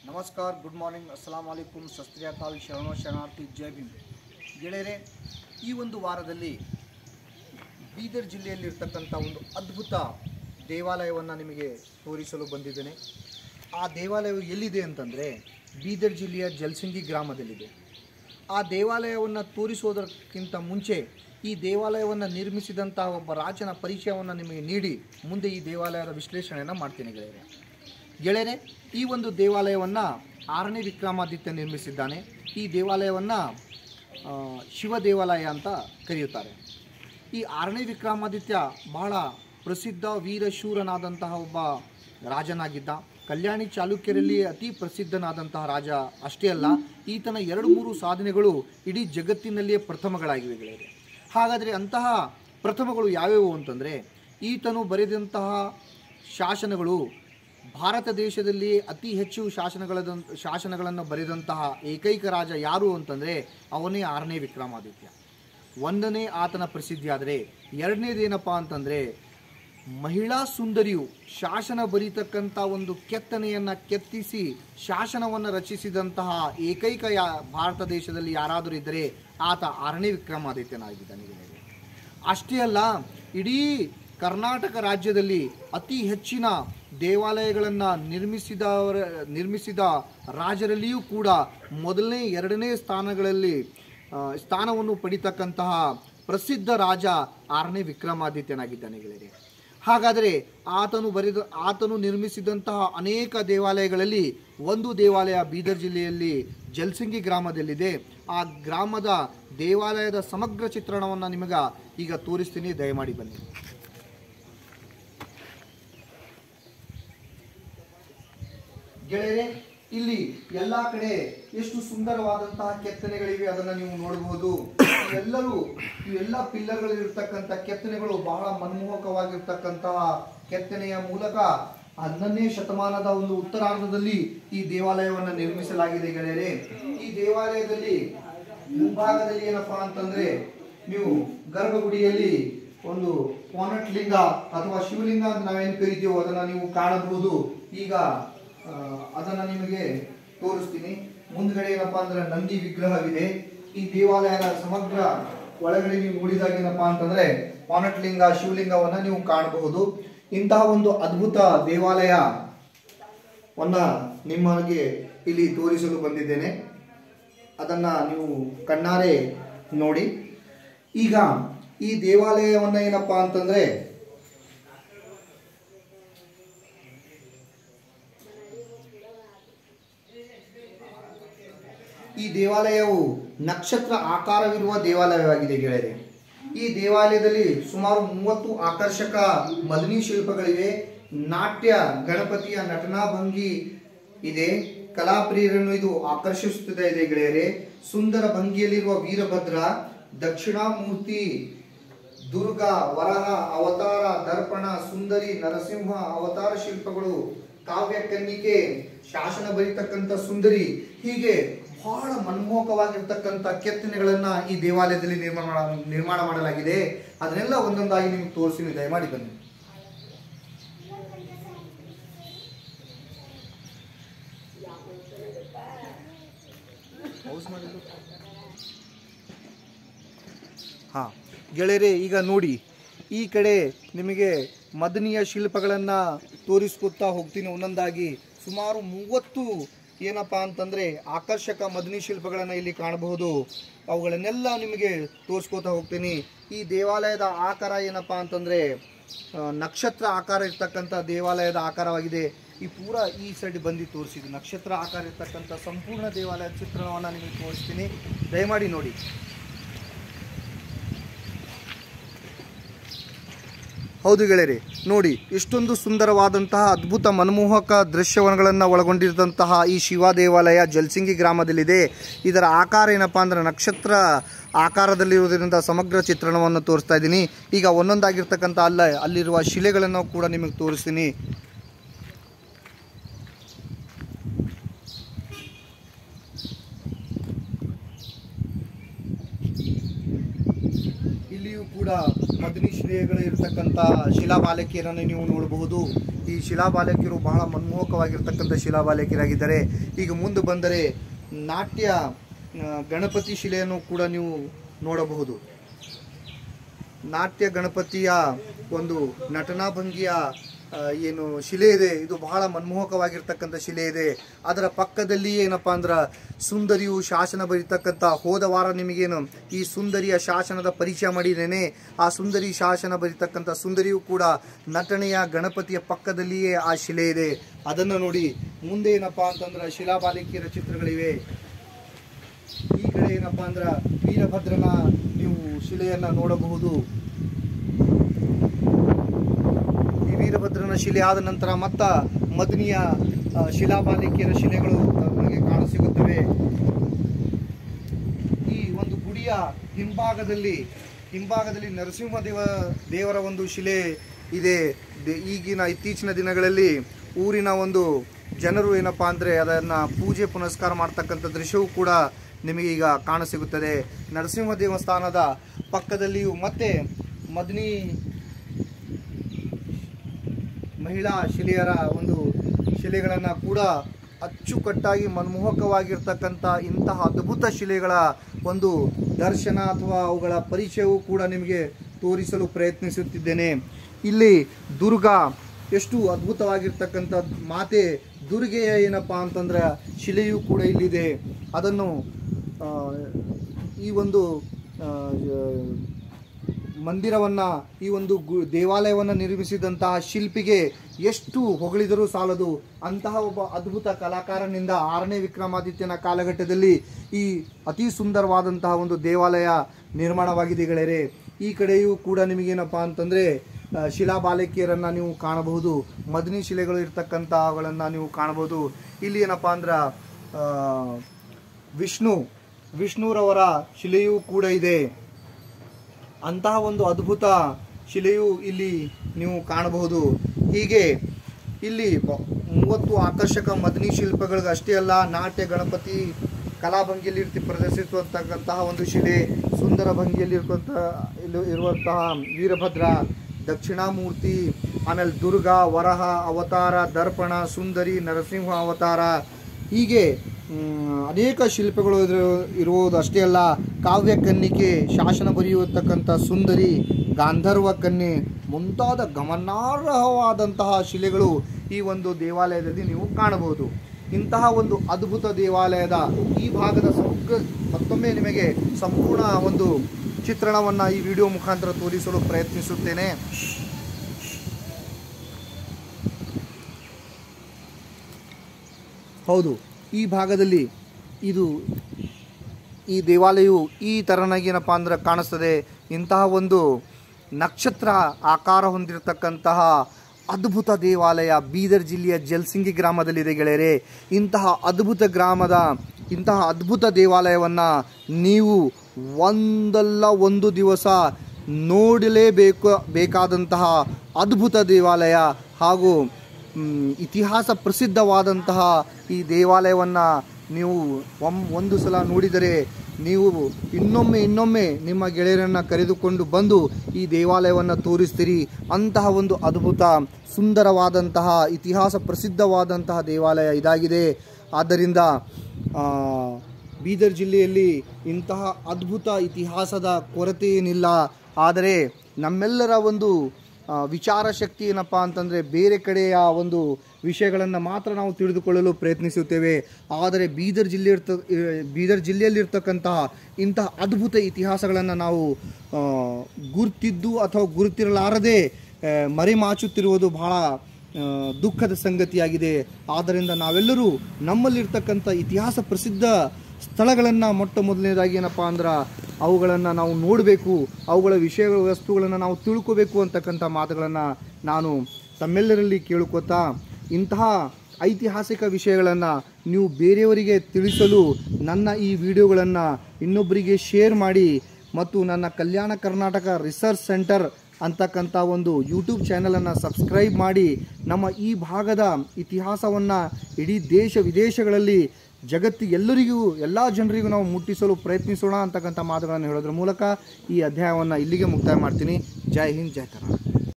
ನಮಸ್ಕಾರ good morning ಅಸ್ಸಲಾಂ ವಾಲೇಕುಮ್ ಸಸ್ತ್ರಿಯಾಕಾಲ್ ಶರಣೋ ಶರಣಾರ್ಥಿ ಜೈ ಭೀಮ್ ಗೆಳೆಯರೆ ಈ ಒಂದು ವಾರದಲ್ಲಿ ಬೀದರ್ ಜಿಲ್ಲೆಯಲ್ಲಿರ್ತಕ್ಕಂಥ ಒಂದು ಅದ್ಭುತ ದೇವಾಲಯವನ್ನು ನಿಮಗೆ ತೋರಿಸಲು ಬಂದಿದ್ದೇನೆ ಆ ದೇವಾಲಯವು ಎಲ್ಲಿದೆ ಅಂತಂದರೆ ಬೀದರ್ ಜಿಲ್ಲೆಯ ಜಲಸಿಂಗಿ ಗ್ರಾಮದಲ್ಲಿದೆ ಆ ದೇವಾಲಯವನ್ನು ತೋರಿಸೋದಕ್ಕಿಂತ ಮುಂಚೆ ಈ ದೇವಾಲಯವನ್ನು ನಿರ್ಮಿಸಿದಂಥ ಒಬ್ಬ ರಾಜನ ಪರಿಚಯವನ್ನು ನಿಮಗೆ ನೀಡಿ ಮುಂದೆ ಈ ದೇವಾಲಯದ ವಿಶ್ಲೇಷಣೆಯನ್ನು ಮಾಡ್ತೀನಿ ಗೆಳೆಯರೆ ಗೆಳೆಯರೆ ಈ ಒಂದು ದೇವಾಲಯವನ್ನು ಆರನೇ ವಿಕ್ರಮಾದಿತ್ಯ ನಿರ್ಮಿಸಿದ್ದಾನೆ ಈ ದೇವಾಲಯವನ್ನು ಆ, ಶಿವ ದೇವಾಲಯ ಅಂತ ಕರೆಯುತ್ತಾರೆ ಈ ಆರನೇ ವಿಕ್ರಮಾದಿತ್ಯ ಬಹಳ ಪ್ರಸಿದ್ಧ ವೀರಶೂರನಾದಂತಹ ಒಬ್ಬ ರಾಜನಾಗಿದ್ದ ಕಲ್ಯಾಣಿ ಚಾಲುಕ್ಯರಲ್ಲಿ ಅತಿ ಪ್ರಸಿದ್ಧನಾದಂತಹ ರಾಜ ಅಷ್ಟೇ ಅಲ್ಲ ಈತನ ಎರಡು ಮೂರು ಸಾಧನೆಗಳು ಇಡೀ ಜಗತ್ತಿನಲ್ಲಿಯೇ ಪ್ರಥಮಗಳಾಗಿವೆ ಗೆಳೆಯರೆ ಹಾಗಾದರೆ ಅಂತಹ ಪ್ರಥಮಗಳು ಯಾವ್ಯಾವು ಅಂತಂದರೆ ಈತನು ಬರೆದಂತಹ ಶಾಸನಗಳು ಭಾರತ ದೇಶದಲ್ಲಿ ಅತಿ ಹೆಚ್ಚು ಶಾಸನಗಳ ಶಾಸನಗಳನ್ನು ಬರೆದಂತಹ ಏಕೈಕ ರಾಜ ಯಾರು ಅಂತಂದರೆ ಅವನೇ ಆರನೇ ವಿಕ್ರಮಾದಿತ್ಯ ಒಂದನೇ ಆತನ ಪ್ರಸಿದ್ಧಿಯಾದರೆ ಎರಡನೇದೇನಪ್ಪ ಅಂತಂದರೆ ಮಹಿಳಾ ಸುಂದರಿಯು ಶಾಸನ ಬರೀತಕ್ಕಂಥ ಒಂದು ಕೆತ್ತನೆಯನ್ನು ಕೆತ್ತಿಸಿ ಶಾಸನವನ್ನು ರಚಿಸಿದಂತಹ ಏಕೈಕ ಯಾ ಭಾರತ ದೇಶದಲ್ಲಿ ಯಾರಾದರೂ ಇದ್ದರೆ ಆತ ಆರನೇ ವಿಕ್ರಮಾದಿತ್ಯನಾಗಿದ್ದಾನೆ ಗೆಳೆಯರೆ. ಅಷ್ಟೇ ಅಲ್ಲ ಇಡೀ ಕರ್ನಾಟಕ ರಾಜ್ಯದಲ್ಲಿ ಅತಿ ಹೆಚ್ಚಿನ ದೇವಾಲಯಗಳನ್ನು ನಿರ್ಮಿಸಿದವರ ನಿರ್ಮಿಸಿದ ರಾಜರಲ್ಲಿಯೂ ಕೂಡ ಮೊದಲನೇ ಎರಡನೇ ಸ್ಥಾನಗಳಲ್ಲಿ ಆ, ಸ್ಥಾನವನ್ನು ಪಡಿತಕ್ಕಂತಹ ಪ್ರಸಿದ್ಧ ರಾಜ ಆರನೇ ವಿಕ್ರಮಾದಿತ್ಯನಾಗಿದ್ದಾನೆ ಗೆಳೆಯರೆ ಹಾಗಾದರೆ ಆತನು ಬರೆದ ಆತನು ನಿರ್ಮಿಸಿದಂತಹ ಅನೇಕ ದೇವಾಲಯಗಳಲ್ಲಿ ಒಂದು ದೇವಾಲಯ ಬೀದರ್ ಜಿಲ್ಲೆಯಲ್ಲಿ ಜಲಸಿಂಗಿ ಗ್ರಾಮದಲ್ಲಿದೆ ಆ ಗ್ರಾಮದ ದೇವಾಲಯದ ಸಮಗ್ರ ಚಿತ್ರಣವನ್ನು ನಿಮಗ ಈಗ ತೋರಿಸ್ತೀನಿ ದಯಮಾಡಿ ಬನ್ನಿ ಗೆಳೆಯರೆ ಇಲ್ಲಿ ಎಲ್ಲಾ ಕಡೆ ಎಷ್ಟು ಸುಂದರವಾದಂತಹ ಕೆತ್ತನೆಗಳಿವೆ ಅದನ್ನ ನೀವು ನೋಡಬಹುದು ಎಲ್ಲರೂ ಇವೆಲ್ಲ ಪಿಲ್ಲರ್ಗಳಿರ್ತಕ್ಕಂಥ ಕೆತ್ತನೆಗಳು ಬಹಳ ಮನಮೋಹಕವಾಗಿರ್ತಕ್ಕಂತಹ ಕೆತ್ತನೆಯ ಮೂಲಕ ಹನ್ನೊಂದನೇ ಶತಮಾನದ ಒಂದು ಉತ್ತರಾರ್ಧದಲ್ಲಿ ಈ ದೇವಾಲಯವನ್ನು ನಿರ್ಮಿಸಲಾಗಿದೆ ಗೆಳೆಯರೆ ಈ ದೇವಾಲಯದಲ್ಲಿ ಮುಂಭಾಗದಲ್ಲಿ ಏನಪ್ಪಾ ಅಂತಂದ್ರೆ ನೀವು ಗರ್ಭಗುಡಿಯಲ್ಲಿ ಒಂದು ಪೋನಟ್ ಲಿಂಗ ಅಥವಾ ಶಿವಲಿಂಗ ಅಂತ ನಾವೇನು ಕರಿತೀವೋ ಅದನ್ನ ನೀವು ಕಾಣಬಹುದು ಈಗ ಆ, ಅದನ್ನ ನಿಮಗೆ ತೋರಿಸ್ತೀನಿ ಮುಂದ್ಗಡೆ ಏನಪ್ಪಾ ಅಂದ್ರೆ ನಂದಿ ವಿಗ್ರಹವಿದೆ ಈ ದೇವಾಲಯದ ಸಮಗ್ರ ಒಳಗಡೆ ನೀವು ನೋಡಿದಾಗ ಏನಪ್ಪಾ ಅಂತಂದ್ರೆ ಪಾನಟ್ ಲಿಂಗ ಶಿವಲಿಂಗವನ್ನ ನೀವು ಕಾಣಬಹುದು ಇಂತಹ ಒಂದು ಅದ್ಭುತ ದೇವಾಲಯವನ್ನ ನಿಮಗೆ ಇಲ್ಲಿ ತೋರಿಸಲು ಬಂದಿದ್ದೇನೆ ಅದನ್ನ ನೀವು ಕಣ್ಣಾರೆ ನೋಡಿ ಈಗ ಈ ದೇವಾಲಯವನ್ನ ಏನಪ್ಪಾ ಅಂತಂದ್ರೆ ಈ ದೇವಾಲಯವು ನಕ್ಷತ್ರ ಆಕಾರವಿರುವ ದೇವಾಲಯವಾಗಿದೆ ಗೆಳೆಯರೆ ಈ ದೇವಾಲಯದಲ್ಲಿ ಸುಮಾರು ಮೂವತ್ತು ಆಕರ್ಷಕ ಮದನಿ ಶಿಲ್ಪಗಳಿವೆ ನಾಟ್ಯ ಗಣಪತಿಯ ನಟನಾ ಭಂಗಿ ಇದೆ ಕಲಾಪ್ರಿಯರನ್ನು ಇದು ಆಕರ್ಷಿಸುತ್ತದೆ ಇದೆ ಗೆಳೆಯರೆ ಸುಂದರ ಭಂಗಿಯಲ್ಲಿರುವ ವೀರಭದ್ರ ದಕ್ಷಿಣಾಮೂರ್ತಿ ದುರ್ಗ ವರಹ ಅವತಾರ ದರ್ಪಣ ಸುಂದರಿ ನರಸಿಂಹ ಅವತಾರ ಶಿಲ್ಪಗಳು ಕಾವ್ಯ ಕನ್ನಿಕೆ ಶಾಸನ ಬರೀತಕ್ಕಂಥ ಸುಂದರಿ ಹೀಗೆ ಬಹಳ ಮನಮೋಹಕವಾಗಿರ್ತಕ್ಕಂಥ ಕೆತ್ತನೆಗಳನ್ನ ಈ ದೇವಾಲಯದಲ್ಲಿ ನಿರ್ಮಾಣ ಮಾಡ- ನಿರ್ಮಾಣ ಮಾಡಲಾಗಿದೆ ಅದನ್ನೆಲ್ಲ ಒಂದೊಂದಾಗಿ ನಿಮ್ಗೆ ತೋರಿಸಿ ದಯಮಾಡಿ ಬನ್ನಿ ಹಾ ಗೆಳೆಯರೆ ಈಗ ನೋಡಿ ಈ ಕಡೆ ನಿಮಗೆ ಮದನಿಯ ಶಿಲ್ಪಗಳನ್ನು ತೋರಿಸ್ಕೊತಾ ಹೋಗ್ತೀನಿ ಒಂದೊಂದಾಗಿ ಸುಮಾರು ಮೂವತ್ತು ಏನಪ್ಪಾ ಅಂತಂದ್ರೆ ಆಕರ್ಷಕ ಮದನಿ ಶಿಲ್ಪಗಳನ್ನು ಇಲ್ಲಿ ಕಾಣಬಹುದು ಅವುಗಳನ್ನೆಲ್ಲ ನಿಮಗೆ ತೋರಿಸ್ಕೊತಾ ಹೋಗ್ತೀನಿ ಈ ದೇವಾಲಯದ ಆಕಾರ ಏನಪ್ಪಾ ಅಂತಂದ್ರೆ ಆ, ನಕ್ಷತ್ರ ಆಕಾರ ಇರ್ತಕ್ಕಂಥ ದೇವಾಲಯದ ಆಕಾರವಾಗಿದೆ ಈ ಪೂರ ಈ ಸೈಡ್ ಬಂದು ತೋರಿಸಿದ್ದು ನಕ್ಷತ್ರ ಆಕಾರ ಇರ್ತಕ್ಕಂಥ ಸಂಪೂರ್ಣ ದೇವಾಲಯದ ಚಿತ್ರಣವನ್ನು ನಿಮಗೆ ತೋರಿಸ್ತೀನಿ ದಯಮಾಡಿ ನೋಡಿ ಹೌದು ಗೆಳೆಯರೆ ನೋಡಿ ಎಷ್ಟೊಂದು ಸುಂದರವಾದಂತಹ ಅದ್ಭುತ ಮನಮೋಹಕ ದೃಶ್ಯಗಳನ್ನು ಒಳಗೊಂಡಿರುವಂತಹ ಈ ಶಿವ ದೇವಾಲಯ ಜಲಸಿಂಗಿ ಗ್ರಾಮದಲ್ಲಿದೆ ಇದರ ಆಕಾರ ಏನಪ್ಪಾ ಅಂದ್ರೆ ನಕ್ಷತ್ರ ಆಕಾರದಲ್ಲಿರುವುದರಿಂದ ಸಮಗ್ರ ಚಿತ್ರಣವನ್ನು ತೋರಿಸ್ತಾ ಇದ್ದೀನಿ ಈಗ ಒಂದೊಂದಾಗಿರ್ತಕ್ಕಂಥ ಅಲ್ಲ ಅಲ್ಲಿರುವ ಶಿಲೆಗಳನ್ನು ಕೂಡ ನಿಮಗೆ ತೋರಿಸ್ತೀನಿ ಇಲ್ಲಿಯೂ ಕೂಡ ಮದನಿ ಶ್ರೇಯಗಳು ಇರತಕ್ಕಂಥ ಶಿಲಾಬಾಲಕಿಯರನ್ನು ನೀವು ನೋಡಬಹುದು ಈ ಶಿಲಾಬಾಲಕಿಯರು ಬಹಳ ಮನ್ಮೋಹಕವಾಗಿರ್ತಕ್ಕಂಥ ಶಿಲಾಬಾಲಕಿಯರಾಗಿದ್ದಾರೆ ಈಗ ಮುಂದೆ ಬಂದರೆ ನಾಟ್ಯ ಆ, ಗಣಪತಿ ಶಿಲೆಯನ್ನು ಕೂಡ ನೀವು ನೋಡಬಹುದು ನಾಟ್ಯ ಗಣಪತಿಯ ಒಂದು ನಟನಾಭಂಗಿಯ ಆ, ಏನು ಶಿಲೆ ಇದೆ ಇದು ಬಹಳ ಮನ್ಮೋಹಕವಾಗಿರ್ತಕ್ಕಂಥ ಶಿಲೆ ಇದೆ ಅದರ ಪಕ್ಕದಲ್ಲಿ ಏನಪ್ಪಾ ಅಂದ್ರೆ ಸುಂದರಿಯು ಶಾಸನ ಬರೀತಕ್ಕಂಥ ಹೋದ ವಾರ ನಿಮಗೇನು ಈ ಸುಂದರಿಯ ಶಾಸನದ ಪರಿಚಯ ಮಾಡಿದ್ದೇನೆ ಆ ಸುಂದರಿ ಶಾಸನ ಬರೀತಕ್ಕಂಥ ಸುಂದರಿಯು ಕೂಡ ನಟನೆಯ ಗಣಪತಿಯ ಪಕ್ಕದಲ್ಲಿಯೇ ಆ ಶಿಲೆ ಇದೆ ಅದನ್ನು ನೋಡಿ ಮುಂದೆ ಏನಪ್ಪಾ ಅಂತಂದ್ರೆ ಶಿಲಾಬಾಲಿಕೆಯರ ಚಿತ್ರಗಳಿವೆ ಈ ಕಡೆ ಏನಪ್ಪಾ ಅಂದ್ರ ವೀರಭದ್ರನ ನೀವು ಶಿಲೆಯನ್ನ ನೋಡಬಹುದು ಈ ವೀರಭದ್ರನ ಶಿಲೆ ಆದ ನಂತರ ಮತ್ತ ಮದನಿಯ ಆ, ಶಿಲಾಬಾಲಿಕೆಯರ ಶಿಲೆಗಳು ನಮಗೆ ಕಾಣಸಿಗುತ್ತವೆ ಈ ಒಂದು ಗುಡಿಯ ಹಿಂಭಾಗದಲ್ಲಿ ಹಿಂಭಾಗದಲ್ಲಿ ನರಸಿಂಹ ದೇವ ದೇವರ ಒಂದು ಶಿಲೆ ಇದೆ ದೆ- ಈಗಿನ ಇತ್ತೀಚಿನ ದಿನಗಳಲ್ಲಿ ಊರಿನ ಒಂದು ಜನರು ಏನಪ್ಪಾ ಅಂದ್ರೆ ಅದನ್ನ ಪೂಜೆ ಪುನಸ್ಕಾರ ಮಾಡ್ತಕ್ಕಂಥ ದೃಶ್ಯವೂ ಕೂಡ ನಿಮಗೆ ಈಗ ಕಾಣಸಿಗುತ್ತದೆ ನರಸಿಂಹ ದೇವಸ್ಥಾನದ ಪಕ್ಕದಲ್ಲಿಯೂ ಮತ್ತೆ ಮದನಿ ಮಹಿಳಾ ಶಿಲೆಯರ ಒಂದು ಶಿಲೆಗಳನ್ನು ಕೂಡ ಅಚ್ಚುಕಟ್ಟಾಗಿ ಮನಮೋಹಕವಾಗಿರ್ತಕ್ಕಂಥ ಇಂತಹ ಅದ್ಭುತ ಶಿಲೆಗಳ ಒಂದು ದರ್ಶನ ಅಥವಾ ಅವುಗಳ ಪರಿಚಯವೂ ಕೂಡ ನಿಮಗೆ ತೋರಿಸಲು ಪ್ರಯತ್ನಿಸುತ್ತಿದ್ದೇನೆ ಇಲ್ಲಿ ದುರ್ಗಾ ಎಷ್ಟು ಅದ್ಭುತವಾಗಿರ್ತಕ್ಕಂಥ ಮಾತೆ ದುರ್ಗೆಯ ಏನಪ್ಪಾ ಅಂತಂದ್ರೆ ಶಿಲೆಯೂ ಕೂಡ ಇಲ್ಲಿದೆ ಅದನ್ನು ಆ, ಈ ಒಂದು ಆ, ಮಂದಿರವನ್ನ ಈ ಒಂದು ಗು ದೇವಾಲಯವನ್ನು ನಿರ್ಮಿಸಿದಂತಹ ಶಿಲ್ಪಿಗೆ ಎಷ್ಟು ಹೊಗಳಿದರೂ ಸಾಲದು ಅಂತಹ ಒಬ್ಬ ಅದ್ಭುತ ಕಲಾಕಾರನಿಂದ ಆರನೇ ವಿಕ್ರಮಾದಿತ್ಯನ ಕಾಲಘಟ್ಟದಲ್ಲಿ ಈ ಅತಿ ಸುಂದರವಾದಂತಹ ಒಂದು ದೇವಾಲಯ ನಿರ್ಮಾಣವಾಗಿದೆ ಗೆಳೆಯರೆ ಈ ಕಡೆಯೂ ಕೂಡ ನಿಮಗೇನಪ್ಪ ಅಂತಂದ್ರೆ ಆ, ಶಿಲಾಬಾಲಕಿಯರನ್ನ ನೀವು ಕಾಣಬಹುದು ಮದನಿ ಶಿಲೆಗಳು ಇರ್ತಕ್ಕಂಥವುಗಳನ್ನು ನೀವು ಕಾಣಬಹುದು ಇಲ್ಲಿ ಏನಪ್ಪ ಅಂದ್ರೆ ಆ, ವಿಷ್ಣು ವಿಷ್ಣುರವರ ಶಿಲೆಯೂ ಕೂಡ ಇದೆ ಅಂತಹ ಒಂದು ಅದ್ಭುತ ಶಿಲೆಯು ಇಲ್ಲಿ ನೀವು ಕಾಣಬಹುದು ಹೀಗೆ ಇಲ್ಲಿ ಬ- ಮೂವತ್ತು ಆಕರ್ಷಕ ಮದನಿ ಶಿಲ್ಪಗಳಿಗೆ ಅಷ್ಟೇ ಅಲ್ಲ ನಾಟ್ಯ ಗಣಪತಿ ಕಲಾಭಂಗಿಯಲ್ಲಿ ಇರ್ತಿ ಪ್ರದರ್ಶಿಸುವಂತಕ್ಕಂತಹ ಒಂದು ಶಿಲೆ ಸುಂದರ ಭಂಗಿಯಲ್ಲಿ ಇರುವಂತಹ ಇಲ್ಲಿ ಇರುವಂತಹ ವೀರಭದ್ರ ದಕ್ಷಿಣಾಮೂರ್ತಿ ಆಮೇಲೆ ದುರ್ಗಾ ವರಹ ಅವತಾರ ದರ್ಪಣ ಸುಂದರಿ ನರಸಿಂಹ ಅವತಾರ ಹೀಗೆ ಮ್, ಅನೇಕ ಶಿಲ್ಪಗಳು ಇದ್ರ- ಇರುವುದು ಅಷ್ಟೇ ಅಲ್ಲ ಕಾವ್ಯ ಕನ್ನಿಕೆ ಶಾಸನ ಬರೆಯುವತಕ್ಕಂಥ ಸುಂದರಿ ಗಾಂಧರ್ವ ಕನ್ಯೆ ಮುಂತಾದ ಗಮನಾರ್ಹವಾದಂತಹ ಶಿಲೆಗಳು ಈ ಒಂದು ದೇವಾಲಯದಲ್ಲಿ ನೀವು ಕಾಣಬಹುದು ಇಂತಹ ಒಂದು ಅದ್ಭುತ ದೇವಾಲಯದ ಈ ಭಾಗದ ಸಮಗ್ರ ಮತ್ತೊಮ್ಮೆ ನಿಮಗೆ ಸಂಪೂರ್ಣ ಒಂದು ಚಿತ್ರಣವನ್ನು ಈ ವಿಡಿಯೋ ಮುಖಾಂತರ ತೋರಿಸಲು ಪ್ರಯತ್ನಿಸುತ್ತೇನೆ ಹೌದು ಈ ಭಾಗದಲ್ಲಿ ಇದು ಈ ದೇವಾಲಯವು ಈ ಥರನಾಗಿ ಏನಪ್ಪ ಅಂದ್ರೆ ಕಾಣಿಸ್ತದೆ ಇಂತಹ ಒಂದು ನಕ್ಷತ್ರ ಆಕಾರ ಹೊಂದಿರತಕ್ಕಂತಹ ಅದ್ಭುತ ದೇವಾಲಯ ಬೀದರ್ ಜಿಲ್ಲೆಯ ಜಲ್ಸಿಂಗಿ ಗ್ರಾಮದಲ್ಲಿದೆ ಗೆಳೆಯರೆ ಇಂತಹ ಅದ್ಭುತ ಗ್ರಾಮದ ಇಂತಹ ಅದ್ಭುತ ದೇವಾಲಯವನ್ನು ನೀವು ಒಂದಲ್ಲ ಒಂದು ದಿವಸ ನೋಡಲೇಬೇಕು ಬೇಕಾದಂತಹ ಅದ್ಭುತ ದೇವಾಲಯ ಹಾಗೂ ಮ್, ಇತಿಹಾಸ ಪ್ರಸಿದ್ಧವಾದಂತಹ ಈ ದೇವಾಲಯವನ್ನು ನೀವು ಒಮ್ ಒಂದು ಸಲ ನೋಡಿದರೆ ನೀವು ಇನ್ನೊಮ್ಮೆ ಇನ್ನೊಮ್ಮೆ ನಿಮ್ಮ ಗೆಳೆಯರನ್ನು ಕರೆದುಕೊಂಡು ಬಂದು ಈ ದೇವಾಲಯವನ್ನು ತೋರಿಸ್ತೀರಿ ಅಂತಹ ಒಂದು ಅದ್ಭುತ ಸುಂದರವಾದಂತಹ ಇತಿಹಾಸ ಪ್ರಸಿದ್ಧವಾದಂತಹ ದೇವಾಲಯ ಇದಾಗಿದೆ ಆದ್ದರಿಂದ ಆ, ಬೀದರ್ ಜಿಲ್ಲೆಯಲ್ಲಿ ಇಂತಹ ಅದ್ಭುತ ಇತಿಹಾಸದ ಕೊರತೆ ಏನಿಲ್ಲ ಆದರೆ ನಮ್ಮೆಲ್ಲರ ಒಂದು ಆ, ವಿಚಾರ ಶಕ್ತಿ ಏನಪ್ಪ ಅಂತಂದರೆ ಬೇರೆ ಕಡೆಯ ಒಂದು ವಿಷಯಗಳನ್ನು ಮಾತ್ರ ನಾವು ತಿಳಿದುಕೊಳ್ಳಲು ಪ್ರಯತ್ನಿಸುತ್ತೇವೆ ಆದರೆ ಬೀದರ್ ಜಿಲ್ಲೆ ಇರ್ತ ಬೀದರ್ ಜಿಲ್ಲೆಯಲ್ಲಿರ್ತಕ್ಕಂತಹ ಇಂತಹ ಅದ್ಭುತ ಇತಿಹಾಸಗಳನ್ನು ನಾವು ಆ, ಗುರುತಿದ್ದು ಅಥವಾ ಗುರುತಿರಲಾರದೆ ಆ, ಮರೆಮಾಚುತ್ತಿರುವುದು ಬಹಳ ಆ, ದುಃಖದ ಸಂಗತಿಯಾಗಿದೆ ಆದ್ದರಿಂದ ನಾವೆಲ್ಲರೂ ನಮ್ಮಲ್ಲಿರ್ತಕ್ಕಂಥ ಇತಿಹಾಸ ಪ್ರಸಿದ್ಧ ಸ್ಥಳಗಳನ್ನು ಮೊಟ್ಟ ಮೊದಲನೇದಾಗಿ ಏನಪ್ಪ ಅಂದ್ರೆ ಅವುಗಳನ್ನು ನಾವು ನೋಡಬೇಕು ಅವುಗಳ ವಿಷಯಗಳ ವಸ್ತುಗಳನ್ನು ನಾವು ತಿಳ್ಕೋಬೇಕು ಅಂತಕ್ಕಂಥ ಮಾತುಗಳನ್ನು ನಾನು ತಮ್ಮೆಲ್ಲರಲ್ಲಿ ಕೇಳ್ಕೊತಾ ಇಂತಹ ಐತಿಹಾಸಿಕ ವಿಷಯಗಳನ್ನು ನೀವು ಬೇರೆಯವರಿಗೆ ತಿಳಿಸಲು ನನ್ನ ಈ ವಿಡಿಯೋಗಳನ್ನು ಇನ್ನೊಬ್ಬರಿಗೆ ಶೇರ್ ಮಾಡಿ ಮತ್ತು ನನ್ನ ಕಲ್ಯಾಣ ಕರ್ನಾಟಕ ರಿಸರ್ಚ್ ಸೆಂಟರ್ ಅಂತಕ್ಕಂಥ ಒಂದು ಯೂಟ್ಯೂಬ್ ಚಾನಲನ್ನು ಸಬ್ಸ್ಕ್ರೈಬ್ ಮಾಡಿ ನಮ್ಮ ಈ ಭಾಗದ ಇತಿಹಾಸವನ್ನು ಇಡೀ ದೇಶ ವಿದೇಶಗಳಲ್ಲಿ ಜಗತ್ತು ಎಲ್ಲರಿಗೂ ಎಲ್ಲ ಜನರಿಗೂ ನಾವು ಮುಟ್ಟಿಸಲು ಪ್ರಯತ್ನಿಸೋಣ ಅಂತಕ್ಕಂಥ ಮಾತುಗಳನ್ನು ಹೇಳೋದ್ರ ಮೂಲಕ ಈ ಅಧ್ಯಾಯವನ್ನು ಇಲ್ಲಿಗೆ ಮುಕ್ತಾಯ ಮಾಡ್ತೀನಿ ಜೈ ಹಿಂದ್ ಜೈ ಕರ್ನಾಟಕ